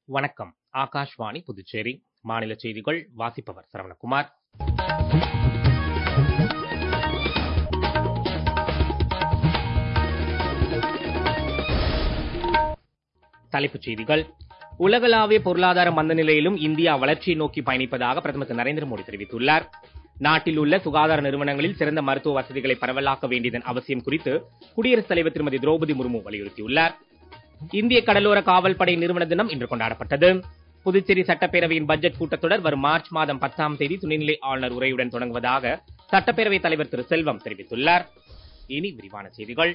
வணக்கம் ஆகாஷ்வாணி புதுச்சேரி மாநில செய்திகள் வாசிப்பவர் சரவணகுமார் தலைப்புச் செய்திகள் உலகளாவிய பொருளாதார மந்த நிலையிலும் இந்தியா வளர்ச்சியை நோக்கி பயணிப்பதாக பிரதமர் திரு நரேந்திர மோடி தெரிவித்துள்ளார் நாட்டில் உள்ள சுகாதார நிறுவனங்களில் சிறந்த மருத்துவ வசதிகளை பரவலாக்க வேண்டியதன் அவசியம் குறித்து குடியரசுத் தலைவர் திருமதி திரௌபதி முர்மு வலியுறுத்தியுள்ளார் இந்திய கடலோர காவல்படை நிறுவன தினம் இன்று கொண்டாடப்பட்டது புதுச்சேரி சட்டப்பேரவையின் பட்ஜெட் கூட்டத்தொடர் வரும் மார்ச் மாதம் பத்தாம் தேதி துணைநிலை ஆளுநர் உரையுடன் தொடங்குவதாக சட்டப்பேரவைத் தலைவர் திரு செல்வம் தெரிவித்துள்ளார் இனி விரிவான செய்திகள்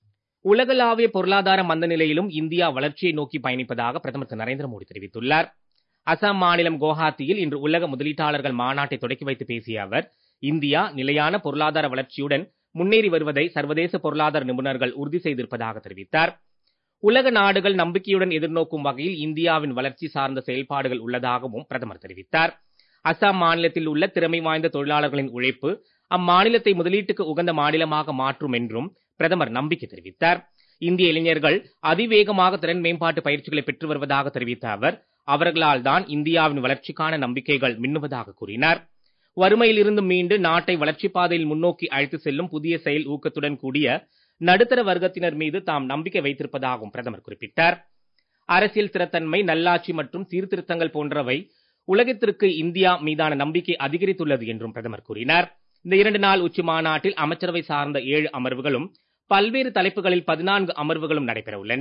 உலகளாவிய பொருளாதார மந்த நிலையிலும் இந்தியா வளர்ச்சியை நோக்கி பயணிப்பதாக பிரதமர் திரு நரேந்திர மோடி தெரிவித்துள்ளார் அசாம் மாநிலம் குவஹாத்தியில் இன்று உலக முதலீட்டாளர்கள் மாநாட்டை தொடக்கி வைத்து பேசிய அவர் இந்தியா நிலையான பொருளாதார வளர்ச்சியுடன் முன்னேறி வருவதை சர்வதேச பொருளாதார நிபுணர்கள் உறுதி செய்திருப்பதாக தெரிவித்தார் உலக நாடுகள் நம்பிக்கையுடன் எதிர்நோக்கும் வகையில் இந்தியாவின் வளர்ச்சி சார்ந்த செயல்பாடுகள் உள்ளதாகவும் பிரதமர் தெரிவித்தார் அசாம் மாநிலத்தில் உள்ள திறமை வாய்ந்த தொழிலாளர்களின் உழைப்பு அம்மாநிலத்தை முதலீட்டுக்கு உகந்த மாநிலமாக மாற்றும் என்றும் பிரதமர் நம்பிக்கை தெரிவித்தார் இந்திய இளைஞர்கள் அதிவேகமாக திறன் மேம்பாட்டு பயிற்சிகளை பெற்று வருவதாக தெரிவித்த அவர் அவர்களால் தான் இந்தியாவின் வளர்ச்சிக்கான நம்பிக்கைகள் மின்னுவதாக கூறினார் வறுமையிலிருந்து மீண்டு நாட்டை வளர்ச்சி பாதையில் முன்னோக்கி அழைத்து செல்லும் புதிய செயல் ஊக்கத்துடன் கூடிய நடுத்தர வர்க்கத்தினர் மீது தாம் நம்பிக்கை வைத்திருப்பதாகவும் பிரதமர் குறிப்பிட்டார் அரசியல் ஸ்திரத்தன்மை நல்லாட்சி மற்றும் சீர்திருத்தங்கள் போன்றவை உலகத்திற்கு இந்தியா மீதான நம்பிக்கை அதிகரித்துள்ளது என்றும் பிரதமர் கூறினார் இந்த இரண்டு நாள் உச்சி மாநாட்டில் அமைச்சரவை சார்ந்த ஏழு அமர்வுகளும் பல்வேறு தலைப்புகளில் பதினான்கு அமர்வுகளும் நடைபெற உள்ளன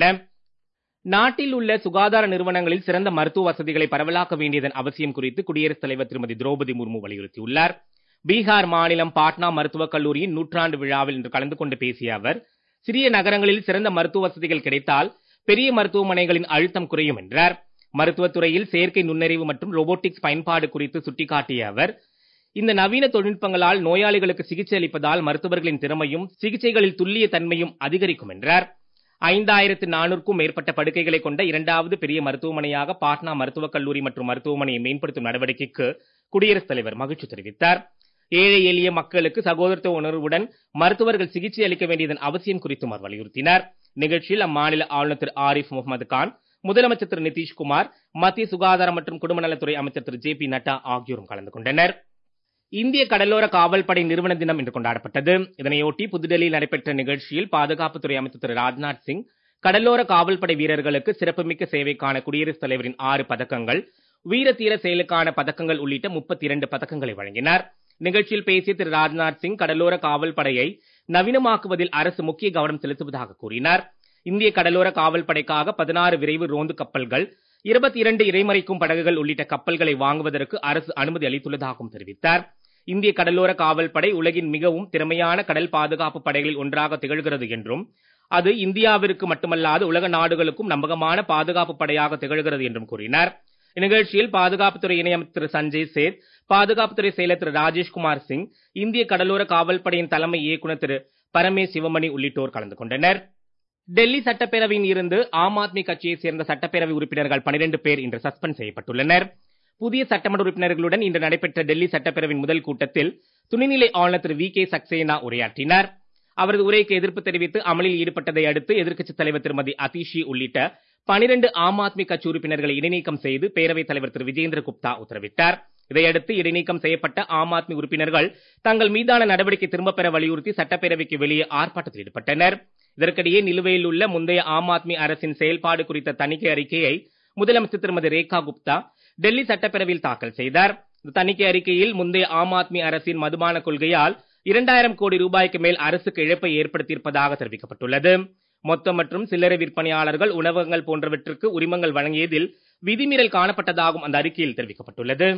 நாட்டில் உள்ள சுகாதார நிறுவனங்களில் சிறந்த மருத்துவ வசதிகளை பரவலாக்க வேண்டியதன் அவசியம் குறித்து குடியரசுத் தலைவர் திருமதி திரௌபதி முர்மு வலியுறுத்தியுள்ளார் பீகார் மாநிலம் பாட்னா மருத்துவக் கல்லூரியின் நூற்றாண்டு விழாவில் இன்று கலந்து கொண்டு பேசிய அவர் சிறிய நகரங்களில் சிறந்த மருத்துவ வசதிகள் கிடைத்தால் பெரிய மருத்துவமனைகளின் அழுத்தம் குறையும் என்றார் மருத்துவத்துறையில் செயற்கை நுண்ணறிவு மற்றும் ரோபோட்டிக்ஸ் பயன்பாடு குறித்து சுட்டிக்காட்டிய அவர் இந்த நவீன தொழில்நுட்பங்களால் நோயாளிகளுக்கு சிகிச்சை அளிப்பதால் மருத்துவர்களின் திறமையும் சிகிச்சைகளில் துல்லிய தன்மையும் அதிகரிக்கும் என்றார் ஐந்தாயிரத்து நானூறுக்கும் மேற்பட்ட படுக்கைகளை கொண்ட இரண்டாவது பெரிய மருத்துவமனையாக பாட்னா மருத்துவக் கல்லூரி மற்றும் மருத்துவமனையை மேம்படுத்தும் நடவடிக்கைக்கு குடியரசுத் தலைவர் மகிழ்ச்சி தெரிவித்தார் ஏழை எளிய மக்களுக்கு சகோதரத்துவ உணர்வுடன் மருத்துவர்கள் சிகிச்சை அளிக்க வேண்டியதன் அவசியம் குறித்தும் அவர் வலியுறுத்தினார் நிகழ்ச்சியில் அம்மாநில ஆளுநர் திரு ஆரிஃப் முகமது கான் முதலமைச்சர் திரு நிதிஷ்குமார் மத்திய சுகாதாரம் மற்றும் குடும்ப நலத்துறை அமைச்சர் திரு ஜே பி நட்டா ஆகியோரும் கலந்து கொண்டனர் இந்திய கடலோர காவல்படை நிறுவன தினம் இன்று கொண்டாடப்பட்டது இதனையொட்டி புதுடெல்லியில் நடைபெற்ற நிகழ்ச்சியில் பாதுகாப்புத்துறை அமைச்சர் திரு ராஜ்நாத் சிங் கடலோர காவல்படை வீரர்களுக்கு சிறப்புமிக்க சேவைக்கான குடியரசுத் தலைவரின் ஆறு பதக்கங்கள் வீர தீர செயலுக்கான பதக்கங்கள் உள்ளிட்ட முப்பத்தி இரண்டு பதக்கங்களை வழங்கினார் நிகழ்ச்சியில் பேசிய திரு ராஜ்நாத் சிங் கடலோர காவல்படையை நவீனமாக்குவதில் அரசு முக்கிய கவனம் செலுத்துவதாக கூறினார் இந்திய கடலோர காவல்படைக்காக பதினாறு விரைவு ரோந்து கப்பல்கள் இருபத்தி இரண்டு இறைமறைக்கும் படகுகள் உள்ளிட்ட கப்பல்களை வாங்குவதற்கு அரசு அனுமதி அளித்துள்ளதாகவும் தெரிவித்தார் இந்திய கடலோர காவல்படை உலகின் மிகவும் திறமையான கடல் பாதுகாப்பு படைகளில் ஒன்றாக திகழ்கிறது என்றும் அது இந்தியாவிற்கு மட்டுமல்லாது உலக நாடுகளுக்கும் நம்பகமான பாதுகாப்பு படையாக திகழ்கிறது என்றும் கூறினார் இந்நிகழ்ச்சியில் பாதுகாப்புத்துறை இணையமைச்சர் திரு சஞ்சய் சேத் பாதுகாப்புத்துறை செயலர் திரு ராஜேஷ்குமார் சிங் இந்திய கடலோர காவல்படையின் தலைமை இயக்குநர் திரு பரமே சிவமணி உள்ளிட்டோர் கலந்து கொண்டனர் டெல்லி சட்டப்பேரவையில் இருந்து ஆம் ஆத்மி கட்சியைச் சேர்ந்த சட்டப்பேரவை உறுப்பினர்கள் 12 பேர் இன்று சஸ்பெண்ட் செய்யப்பட்டுள்ளனர் புதிய சட்டமன்ற உறுப்பினர்களுடன் இன்று நடைபெற்ற டெல்லி சட்டப்பேரவையின் முதல் கூட்டத்தில் துணைநிலை ஆளுநர் திரு வி கே சக்சேனா உரையாற்றினார் அவரது உரைக்கு எதிர்ப்பு தெரிவித்து அமளியில் ஈடுபட்டதை அடுத்து எதிர்க்கட்சித் தலைவர் திருமதி அதிஷி உள்ளிட்ட 12 ஆம் ஆத்மி கட்சி உறுப்பினர்களை இடைநீக்கம் செய்து பேரவைத் தலைவர் திரு விஜேந்திர குப்தா உத்தரவிட்டார் இதையடுத்து இடைநீக்கம் செய்யப்பட்ட ஆம் ஆத்மி உறுப்பினர்கள் தங்கள் மீதான நடவடிக்கை திரும்பப் பெற வலியுறுத்தி சட்டப்பேரவைக்கு வெளியே ஆர்ப்பாட்டத்தில் ஈடுபட்டனர் இதற்கிடையே நிலுவையில் உள்ள முந்தைய ஆம் ஆத்மி அரசின் செயல்பாடு குறித்த தணிக்கை அறிக்கையை முதலமைச்சர் திருமதி ரேகா குப்தா டெல்லி சட்டப்பேரவையில் தாக்கல் செய்தார் இந்த தணிக்கை அறிக்கையில் முந்தைய ஆம் ஆத்மி அரசின் மதுபான கொள்கையால் இரண்டாயிரம் கோடி ரூபாய்க்கு மேல் அரசுக்கு இழப்பை ஏற்படுத்தியிருப்பதாக தெரிவிக்கப்பட்டுள்ளது மொத்த மற்றும் சில்லறை விற்பனையாளர்கள் உணவகங்கள் போன்றவற்றுக்கு உரிமங்கள் வழங்கியதில் விதிமீறல் காணப்பட்டதாகவும் அந்த அறிக்கையில் தெரிவிக்கப்பட்டுள்ளது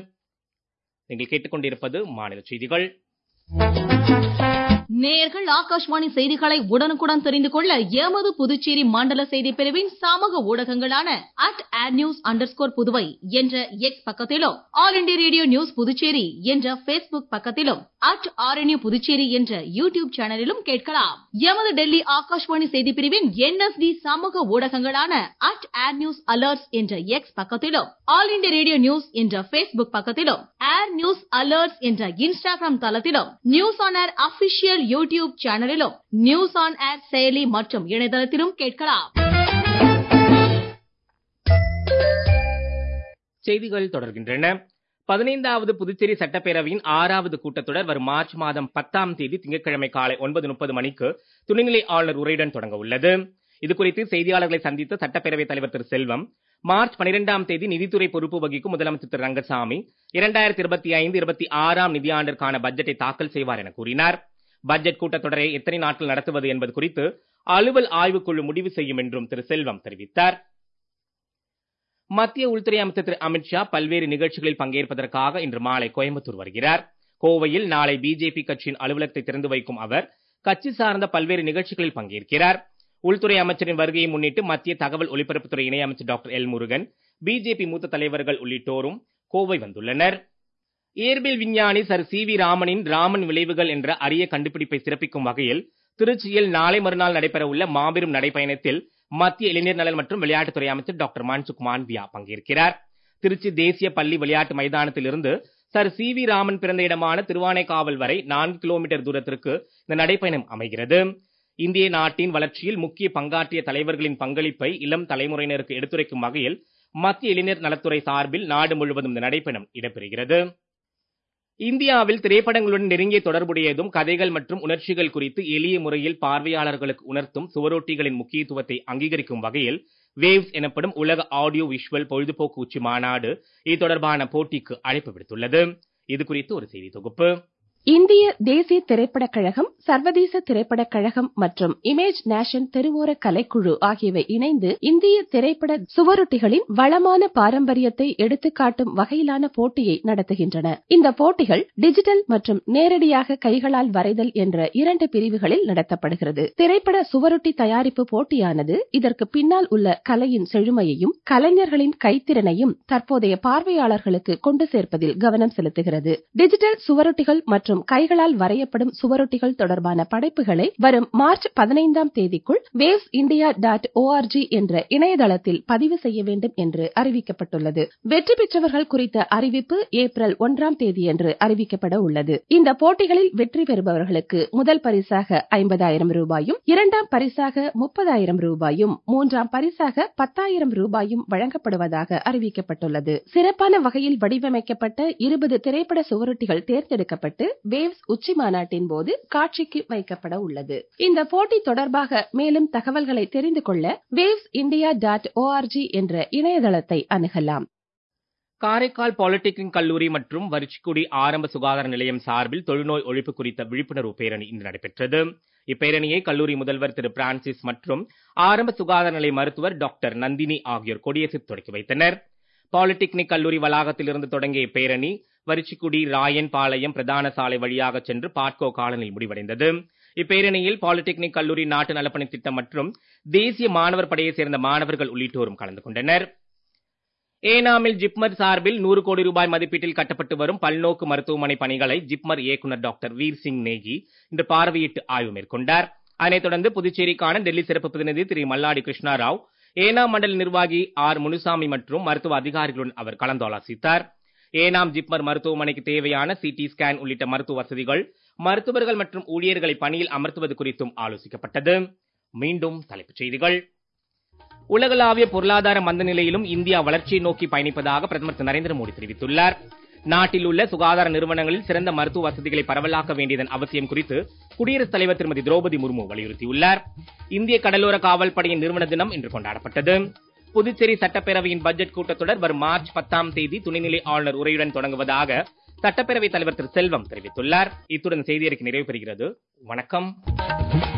நீங்கள் கேட்டுக்கொண்டிருப்பது மாநில செய்திகள் நேயர்கள் ஆகாஷ்வாணி செய்திகளை உடனுக்குடன் தெரிந்து கொள்ள எமது புதுச்சேரி மண்டல செய்தி பிரிவின் சமூக ஊடகங்களான அட் ஆட் நியூஸ் அண்டர் புதுவை என்ற எக்ஸ் பக்கத்திலும் all India radio news Puducherry என்ற பேஸ்புக் பக்கத்திலும் அட் ஆர்என்யூ புதுச்சேரி என்ற யூடியூப் சேனலிலும் கேட்கலாம் எமது டெல்லி ஆகாஷ்வாணி செய்தி பிரிவின் என்எஸ்டி சமூக ஊடகங்களான அட் ஆட் நியூஸ் அலர்ட்ஸ் என்ற எக்ஸ் பக்கத்திலும் ஆல் இண்டியா ரேடியோ நியூஸ் என்ற பேஸ்புக் பக்கத்திலும் ஏர் நியூஸ் அலர்ட்ஸ் என்ற இன்ஸ்டாகிராம் தளத்திலும் news on air official YouTube சேனலிலும் நியூஸ் ஆன் ஏர் செயலி மற்றும் இணையதளத்திலும் கேட்கலாம் செய்திகள் தொடர்கின்றன பதினைந்தாவது புதுச்சேரி சட்டப்பேரவையின் ஆறாவது கூட்டத்தொடர் வரும் மார்ச் மாதம் பத்தாம் தேதி திங்கட்கிழமை காலை ஒன்பது முப்பது மணிக்கு துணைநிலை ஆளுநர் உரையுடன் தொடங்க உள்ளது இதுகுறித்து செய்தியாளர்களை சந்தித்த சட்டப்பேரவைத் தலைவர் திரு செல்வம் மார்ச் பனிரெண்டாம் தேதி நிதித்துறை பொறுப்பு வகிக்கும் முதலமைச்சர் திரு ரங்கசாமி இரண்டாயிரத்தி இருபத்தி ஐந்து இருபத்தி ஆறாம் நிதியாண்டிற்கான பட்ஜெட்டை தாக்கல் செய்வார் என கூறினார் பட்ஜெட் கூட்டத்தொடரை எத்தனை நாட்கள் நடத்துவது என்பது குறித்து அலுவல் ஆய்வுக்குழு முடிவு செய்யும் என்றும் திரு செல்வம் தெரிவித்தார் மத்திய உள்துறை அமைச்சர் திரு அமித்ஷா பல்வேறு நிகழ்ச்சிகளில் பங்கேற்பதற்காக இன்று மாலை கோயம்புத்தூர் வருகிறார் கோவையில் நாளை பிஜேபி கட்சியின் அலுவலகத்தை திறந்து வைக்கும் அவர் கட்சி சார்ந்த பல்வேறு நிகழ்ச்சிகளில் பங்கேற்கிறார் உள்துறை அமைச்சரின் வருகையை முன்னிட்டு மத்திய தகவல் ஒலிபரப்புத்துறை இணையமைச்சர் டாக்டர் எல் முருகன் பிஜேபி மூத்த தலைவர்கள் உள்ளிட்டோரும் கோவை வந்துள்ளனர் இயற்பியல் விஞ்ஞானி சர் சி வி ராமனின் ராமன் விளைவுகள் என்ற அரிய கண்டுபிடிப்பை சிறப்பிக்கும் வகையில் திருச்சியில் நாளை மறுநாள் நடைபெறவுள்ள மாபெரும் நடைப்பயணத்தில் மத்திய இளைஞர் நலன் மற்றும் விளையாட்டுத்துறை அமைச்சர் டாக்டர் மான்சுக் மாண்பியா பங்கேற்கிறார் திருச்சி தேசிய பள்ளி விளையாட்டு மைதானத்தில் இருந்து சர் சி வி ராமன் பிறந்த இடமான திருவானைக்காவல் வரை நான்கு கிலோமீட்டர் தூரத்திற்கு இந்த நடைப்பயணம் அமைகிறது இந்திய நாட்டின் வளர்ச்சியில் முக்கிய பங்காற்றிய தலைவர்களின் பங்களிப்பை இளம் தலைமுறையினருக்கு எடுத்துரைக்கும் வகையில் மத்திய இளைஞர் நலத்துறை சார்பில் நாடு முழுவதும் இந்த நடைப்பயணம் இடம்பெறுகிறது இந்தியாவில் திரைப்படங்களுடன் நெருங்கிய தொடர்புடையதும் கதைகள் மற்றும் உணர்ச்சிகள் குறித்து எளிய முறையில் பார்வையாளர்களுக்கு உணர்த்தும் சுவரொட்டிகளின் முக்கியத்துவத்தை அங்கீகரிக்கும் வகையில் வேவ்ஸ் எனப்படும் உலக ஆடியோ விஷுவல் பொழுதுபோக்கு உச்சி மாநாடு இது தொடர்பான போட்டிக்கு அழைப்பு விடுத்துள்ளது இது குறித்து ஒரு செய்தி தொகுப்பு இந்திய தேசிய திரைப்படக் கழகம் சர்வதேச திரைப்படக் கழகம் மற்றும் இமேஜ் நேஷன் தெருவோர கலைக்குழு ஆகியவை இணைந்து இந்திய திரைப்பட சுவரொட்டிகளின் வளமான பாரம்பரியத்தை எடுத்துக்காட்டும் வகையிலான போட்டியை நடத்துகின்றன இந்த போட்டிகள் டிஜிட்டல் மற்றும் நேரடியாக கைகளால் வரைதல் என்ற இரண்டு பிரிவுகளில் நடத்தப்படுகிறது திரைப்பட சுவரொட்டி தயாரிப்பு போட்டியானது இதற்கு பின்னால் உள்ள கலையின் செழுமையையும் கலைஞர்களின் கைத்திறனையும் தற்போதைய பார்வையாளர்களுக்கு கொண்டு சேர்ப்பதில் கவனம் செலுத்துகிறது டிஜிட்டல் சுவரொட்டிகள் மற்றும் மற்றும் கைகளால் வரையப்படும் சுவரொட்டிகள் தொடர்பான படைப்புகளை வரும் மார்ச் பதினைந்தாம் தேதிக்குள் வேவ்ஸ் இந்தியா டாட் ஓஆர்ஜி என்ற இணையதளத்தில் பதிவு செய்ய வேண்டும் என்று அறிவிக்கப்பட்டுள்ளது வெற்றி பெற்றவர்கள் குறித்த அறிவிப்பு ஏப்ரல் ஒன்றாம் தேதியன்று அறிவிக்கப்பட உள்ளது இந்த போட்டிகளில் வெற்றி பெறுபவர்களுக்கு முதல் பரிசாக ஐம்பதாயிரம் ரூபாயும் இரண்டாம் பரிசாக முப்பதாயிரம் ரூபாயும் மூன்றாம் பரிசாக பத்தாயிரம் ரூபாயும் வழங்கப்படுவதாக அறிவிக்கப்பட்டுள்ளது சிறப்பான வகையில் வடிவமைக்கப்பட்ட இருபது திரைப்பட சுவரொட்டிகள் தேர்ந்தெடுக்கப்பட்டு வேவ்ஸ் உச்சி மாநாட்டின் போது காட்சிக்கு வைக்கப்பட உள்ளது இந்த போட்டி தொடர்பாக மேலும் தகவல்களை தெரிந்து கொள்ள வேவ்ஸ் இந்தியா டாட் ஓஆர்ஜி என்ற இணையதளத்தை அணுகலாம் காரைக்கால் பாலிடெக்னிக் கல்லூரி மற்றும் வரிச்சிக்குடி ஆரம்ப சுகாதார நிலையம் சார்பில் தொழுநோய் ஒழிப்பு குறித்த விழிப்புணர்வு பேரணி இன்று நடைபெற்றது இப்பேரணியை கல்லூரி முதல்வர் திரு பிரான்சிஸ் மற்றும் ஆரம்ப சுகாதார நிலைய மருத்துவர் டாக்டர் நந்தினி ஆகியோர் கொடியசைத்து தொடக்கி வைத்தனர் பாலிடெக்னிக் கல்லூரி வளாகத்திலிருந்து தொடங்கிய இப்பேரணி வரிச்சிக்குடி ராயன் பாளையம் பிரதான சாலை வழியாக சென்று பாட்கோ காலனில் முடிவடைந்தது இப்பேரணியில் பாலிடெக்னிக் கல்லூரி நாட்டு நலப்பணி திட்டம் மற்றும் தேசிய மாணவர் படையைச் சேர்ந்த மாணவர்கள் உள்ளிட்டோரும் கலந்து கொண்டனர் ஏனாமில் ஜிப்மர் சார்பில் நூறு கோடி ரூபாய் மதிப்பீட்டில் கட்டப்பட்டு வரும் பல்நோக்கு மருத்துவமனை பணிகளை ஜிப்மர் இயக்குநர் டாக்டர் வீர் சிங் நேகி இன்று பார்வையிட்டு ஆய்வு மேற்கொண்டார் அதனைத் தொடர்ந்து புதுச்சேரிக்கான டெல்லி சிறப்பு பிரதிநிதி திரு மல்லாடி கிருஷ்ணாராவ் ஏனாம் மண்டல நிர்வாகி ஆர் முனுசாமி மற்றும் மருத்துவ அதிகாரிகளுடன் அவர் கலந்தாலோசித்தார் ஏனாம் ஜிப்மர் மருத்துவமனைக்கு தேவையான சிடி ஸ்கேன் உள்ளிட்ட மருத்துவ வசதிகள் மருத்துவர்கள் மற்றும் ஊழியர்களை பணியில் அமர்த்துவது குறித்தும் ஆலோசிக்கப்பட்டது மீண்டும் தலைப்புச் செய்திகள் உலகளாவிய பொருளாதார மந்த நிலையிலும் இந்தியா வளர்ச்சியை நோக்கி பயணிப்பதாக பிரதமர் திரு நரேந்திர மோடி தெரிவித்துள்ளார் நாட்டில் உள்ள சுகாதார நிறுவனங்களில் சிறந்த மருத்துவ வசதிகளை பரவலாக்க வேண்டியதன் அவசியம் குறித்து குடியரசுத் தலைவர் திருமதி திரௌபதி முர்மு வலியுறுத்தியுள்ளார் இந்திய கடலோர காவல் படையின் நிறுவன தினம் இன்று கொண்டாடப்பட்டது புதுச்சேரி சட்டப்பேரவையின் பட்ஜெட் கூட்டத்தொடர் வரும் மார்ச் பத்தாம் தேதி துணைநிலை ஆளுநர் உரையுடன் தொடங்குவதாக சட்டப்பேரவைத் தலைவர் திரு செல்வம் தெரிவித்துள்ளார் இத்துடன் செய்தியறிக்கை நிறைவு பெறுகிறது வணக்கம்